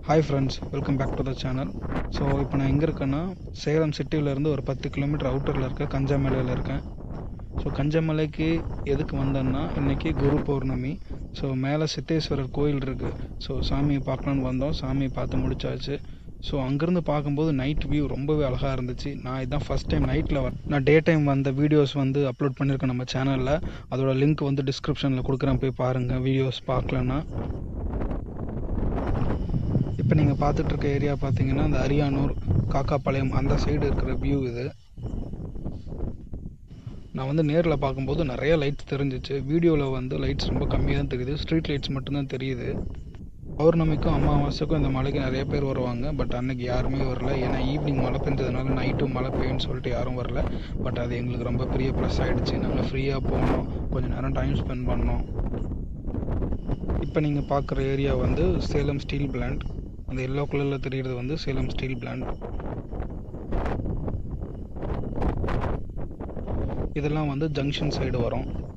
hi friends welcome back to the channel so இப்போ நான் எங்கே இருக்கேன்னா சேலம் சிட்டியிலேருந்து ஒரு பத்து கிலோமீட்டர் அவுட்டரில் இருக்க கஞ்சமலையில் இருக்கேன் ஸோ கஞ்சமலைக்கு எதுக்கு வந்தேன்னா இன்றைக்கி குரு பௌர்ணமி ஸோ மேலே சித்தேஸ்வரர் கோயில் இருக்குது ஸோ சாமியை பார்க்கலான்னு வந்தோம் சாமியை பார்த்து முடிச்சாச்சு ஸோ அங்கேருந்து பார்க்கும்போது நைட் வியூ ரொம்பவே அழகாக இருந்துச்சு நான் இதான் ஃபஸ்ட் டைம் நைட்டில் வர நான் டே டைம் வந்த வீடியோஸ் வந்து அப்லோட் பண்ணியிருக்கேன் நம்ம சேனலில் அதோட லிங்க் வந்து டிஸ்கிரிப்ஷனில் கொடுக்குறேன் போய் பாருங்கள் வீடியோஸ் பார்க்கலன்னா இப்போ நீங்கள் பார்த்துட்டு இருக்க ஏரியா பார்த்தீங்கன்னா இந்த அரியானூர் காக்காப்பாளையம் அந்த சைடு இருக்கிற வியூ இது நான் வந்து நேரில் பார்க்கும்போது நிறைய லைட்ஸ் தெரிஞ்சிச்சு வீடியோவில் வந்து லைட்ஸ் ரொம்ப கம்மியாக தான் தெரியுது ஸ்ட்ரீட் லைட்ஸ் மட்டும்தான் தெரியுது பௌர்ணமிக்கும் அமாவாசைக்கும் இந்த மலைக்கு நிறைய பேர் வருவாங்க பட் அன்னைக்கு யாருமே வரல ஏன்னா ஈவினிங் மழை பெஞ்சதுனால நைட்டும் மழை பெய்யும்னு சொல்லிட்டு யாரும் வரல பட் அது எங்களுக்கு ரொம்ப பெரிய ப்ளஸ் ஆகிடுச்சு நாங்கள் ஃப்ரீயாக போனோம் கொஞ்சம் நேரம் டைம் ஸ்பெண்ட் பண்ணோம் இப்போ நீங்கள் பார்க்குற ஏரியா வந்து சேலம் ஸ்டீல் பிளான்ட் அந்த எல்லோ கலரில் தெரிகிறது வந்து சேலம் ஸ்டீல் பிளான்ட் இதெல்லாம் வந்து ஜங்ஷன் சைடு வரும்